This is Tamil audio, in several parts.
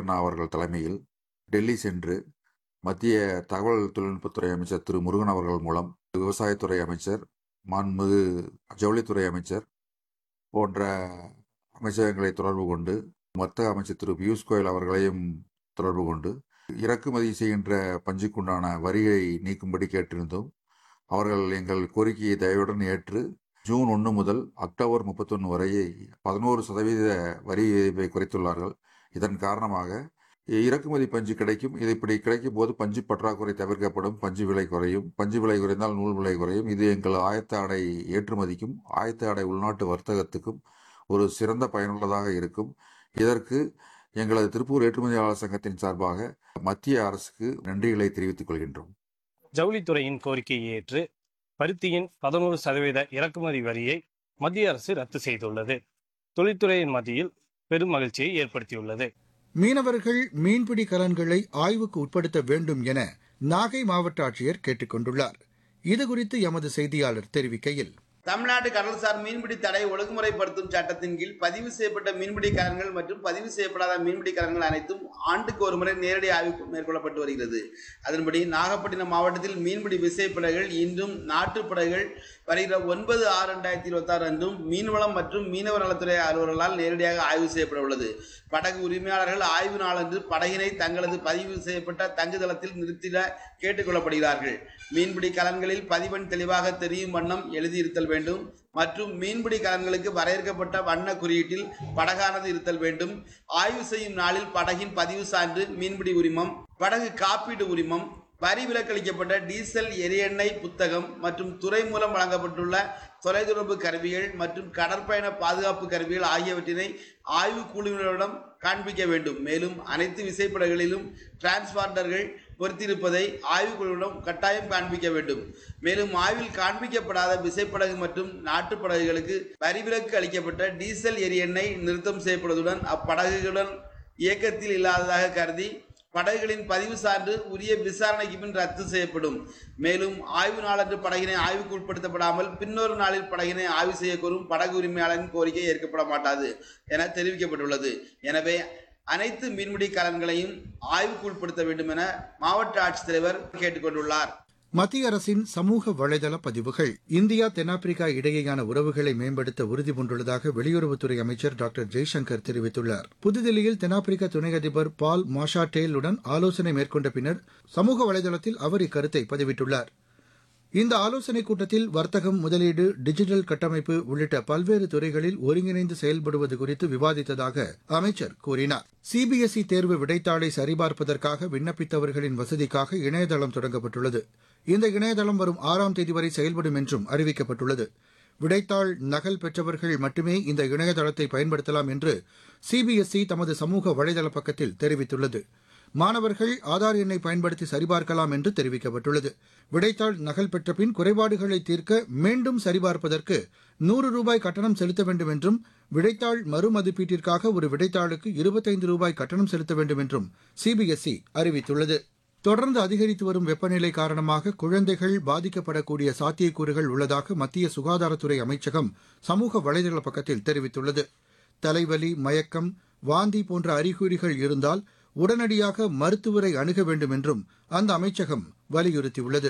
கண்ணா அவர்கள் தலைமையில் டெல்லி சென்று மத்திய தகவல் தொழில்நுட்பத்துறை அமைச்சர் திரு முருகன் அவர்கள் மூலம் விவசாயத்துறை அமைச்சர் மாண்புமிகு ஜவுளித்துறை அமைச்சர் போன்ற அமைச்சகங்களை தொடர்பு கொண்டு மத்திய அமைச்சர் திரு பியூஷ் கோயல் அவர்களையும் தொடர்பு கொண்டு இறக்குமதி செய்கின்ற பஞ்சுக்குண்டான வரியை நீக்கும்படி கேட்டிருந்தோம் அவர்கள் எங்கள் கோரிக்கையை தயவுடன் ஏற்று ஜூன் ஒன்று முதல் அக்டோபர் முப்பத்தொன்று வரை பதினோரு சதவீத வரி விதிப்பை குறைத்துள்ளார்கள் இதன் காரணமாக இறக்குமதி பஞ்சு கிடைக்கும் இது இப்படி கிடைக்கும் போது பஞ்சு பற்றாக்குறை தவிர்க்கப்படும் பஞ்சு விலை குறையும் பஞ்சு விலை குறைந்தால் நூல் விலை குறையும் இது எங்கள் ஆயத்த ஆடை ஏற்றுமதிக்கும் ஆயத்த ஆடை உள்நாட்டு வர்த்தகத்துக்கும் ஒரு சிறந்த பயனுள்ளதாக இருக்கும் இதற்கு எங்களது திருப்பூர் ஏற்றுமதியாளர் சங்கத்தின் சார்பாக மத்திய அரசுக்கு நன்றிகளை தெரிவித்துக் கொள்கின்றோம் ஜவுளித்துறையின் கோரிக்கையை ஏற்று பருத்தியின் பதினோரு சதவீத இறக்குமதி வரியை மத்திய அரசு ரத்து செய்துள்ளது தொழில்துறையின் மத்தியில் பெரும் மகிழ்ச்சியை ஏற்படுத்தியுள்ளது மீனவர்கள் மீன்பிடி கலன்களை ஆய்வுக்கு உட்படுத்த வேண்டும் என நாகை மாவட்ட ஆட்சியர் கேட்டுக் கொண்டுள்ளார் இதுகுறித்து எமது செய்தியாளர் தெரிவிக்கையில் தமிழ்நாடு கடல்சார் மீன்பிடி தடை ஒழுங்குமுறைப்படுத்தும் சட்டத்தின் கீழ் பதிவு செய்யப்பட்ட மீன்பிடி கலன்கள் மற்றும் பதிவு செய்யப்படாத மீன்பிடி கலன்கள் அனைத்தும் ஆண்டுக்கு ஒரு முறை நேரடி ஆய்வு மேற்கொள்ளப்பட்டு வருகிறது அதன்படி நாகப்பட்டினம் மாவட்டத்தில் மீன்பிடி விசைப்படகுகள் இன்றும் நாட்டுப்படகுகள் வருகிற ஒன்பது ஆறு ரெண்டாயிரத்தி இருபத்தி ஆறு அன்றும் மீன்வளம் மற்றும் மீனவர் நலத்துறை அலுவலர்களால் நேரடியாக ஆய்வு செய்யப்பட உள்ளது படகு உரிமையாளர்கள் ஆய்வு நாளன்று படகினை தங்களது பதிவு செய்யப்பட்ட தங்குதளத்தில் நிறுத்திட கேட்டுக்கொள்ளப்படுகிறார்கள் மீன்பிடி கலன்களில் பதிவெண் தெளிவாக தெரியும் வண்ணம் எழுதியிருத்தல் வேண்டும் மற்றும் மீன்பிடி கலன்களுக்கு வரையறுக்கப்பட்ட வண்ண குறியீட்டில் படகானது இருத்தல் வேண்டும் ஆய்வு செய்யும் நாளில் படகின் பதிவு சான்று மீன்பிடி உரிமம் படகு காப்பீடு உரிமம் வரி விலக்களிக்கப்பட்ட டீசல் எரியெண்ணெய் புத்தகம் மற்றும் துறை மூலம் வழங்கப்பட்டுள்ள தொலைத்தொடர்பு கருவிகள் மற்றும் கடற்பயண பாதுகாப்பு கருவிகள் ஆகியவற்றினை ஆய்வு குழுவினரிடம் காண்பிக்க வேண்டும் மேலும் அனைத்து விசைப்படகுகளிலும் டிரான்ஸ்பார்டர்கள் பொருத்தியிருப்பதை ஆய்வுக்குழுவிடம் கட்டாயம் காண்பிக்க வேண்டும் மேலும் ஆய்வில் காண்பிக்கப்படாத விசைப்படகு மற்றும் நாட்டுப்படகுகளுக்கு வரிவிலக்கு அளிக்கப்பட்ட டீசல் எரியெண்ணெய் நிறுத்தம் செய்யப்படுவதுடன் அப்படகுகளுடன் இயக்கத்தில் இல்லாததாக கருதி படகுகளின் பதிவு சான்று உரிய விசாரணைக்கு பின் ரத்து செய்யப்படும் மேலும் ஆய்வு நாளன்று படகினை ஆய்வுக்கு உட்படுத்தப்படாமல் பின்னொரு நாளில் படகினை ஆய்வு செய்ய கோரும் படகு உரிமையாளரின் கோரிக்கை ஏற்கப்பட மாட்டாது என தெரிவிக்கப்பட்டுள்ளது எனவே அனைத்து மீன்பிடி கலன்களையும் ஆய்வுக்கு உட்படுத்த வேண்டும் என மாவட்ட ஆட்சித்தலைவர் கேட்டுக்கொண்டுள்ளார் மத்திய அரசின் சமூக வலைதள பதிவுகள் இந்தியா தென்னாப்பிரிக்கா இடையேயான உறவுகளை மேம்படுத்த உறுதிபூண்டுள்ளதாக வெளியுறவுத்துறை அமைச்சர் டாக்டர் ஜெய்சங்கர் தெரிவித்துள்ளார் புதுதில்லியில் தென்னாப்பிரிக்க துணை அதிபர் பால் மாஷாட்டேலுடன் ஆலோசனை மேற்கொண்ட பின்னர் சமூக வலைதளத்தில் அவர் இக்கருத்தை பதிவிட்டுள்ளார் இந்த ஆலோசனைக் கூட்டத்தில் வர்த்தகம் முதலீடு டிஜிட்டல் கட்டமைப்பு உள்ளிட்ட பல்வேறு துறைகளில் ஒருங்கிணைந்து செயல்படுவது குறித்து விவாதித்ததாக அமைச்சர் கூறினார் சிபிஎஸ்இ தேர்வு விடைத்தாளை சரிபார்ப்பதற்காக விண்ணப்பித்தவர்களின் வசதிக்காக இணையதளம் தொடங்கப்பட்டுள்ளது இந்த இணையதளம் வரும் ஆறாம் தேதி வரை செயல்படும் என்றும் அறிவிக்கப்பட்டுள்ளது விடைத்தாள் நகல் பெற்றவர்கள் மட்டுமே இந்த இணையதளத்தை பயன்படுத்தலாம் என்று சிபிஎஸ்இ தமது சமூக வலைதள பக்கத்தில் தெரிவித்துள்ளது மாணவர்கள் ஆதார் எண்ணை பயன்படுத்தி சரிபார்க்கலாம் என்று தெரிவிக்கப்பட்டுள்ளது விடைத்தாள் நகல் பெற்ற பின் குறைபாடுகளை தீர்க்க மீண்டும் சரிபார்ப்பதற்கு நூறு ரூபாய் கட்டணம் செலுத்த வேண்டும் என்றும் விடைத்தாள் மறுமதிப்பீட்டிற்காக ஒரு விடைத்தாளுக்கு இருபத்தைந்து ரூபாய் கட்டணம் செலுத்த வேண்டும் என்றும் சிபிஎஸ்இ அறிவித்துள்ளது தொடர்ந்து அதிகரித்து வரும் வெப்பநிலை காரணமாக குழந்தைகள் பாதிக்கப்படக்கூடிய சாத்தியக்கூறுகள் உள்ளதாக மத்திய சுகாதாரத்துறை அமைச்சகம் சமூக வலைதள பக்கத்தில் தெரிவித்துள்ளது தலைவலி மயக்கம் வாந்தி போன்ற அறிகுறிகள் இருந்தால் உடனடியாக மருத்துவரை அணுக வேண்டும் என்றும் அந்த அமைச்சகம் வலியுறுத்தியுள்ளது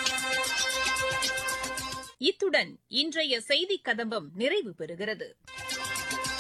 இத்துடன் இன்றைய செய்திக் கதம்பம் நிறைவு பெறுகிறது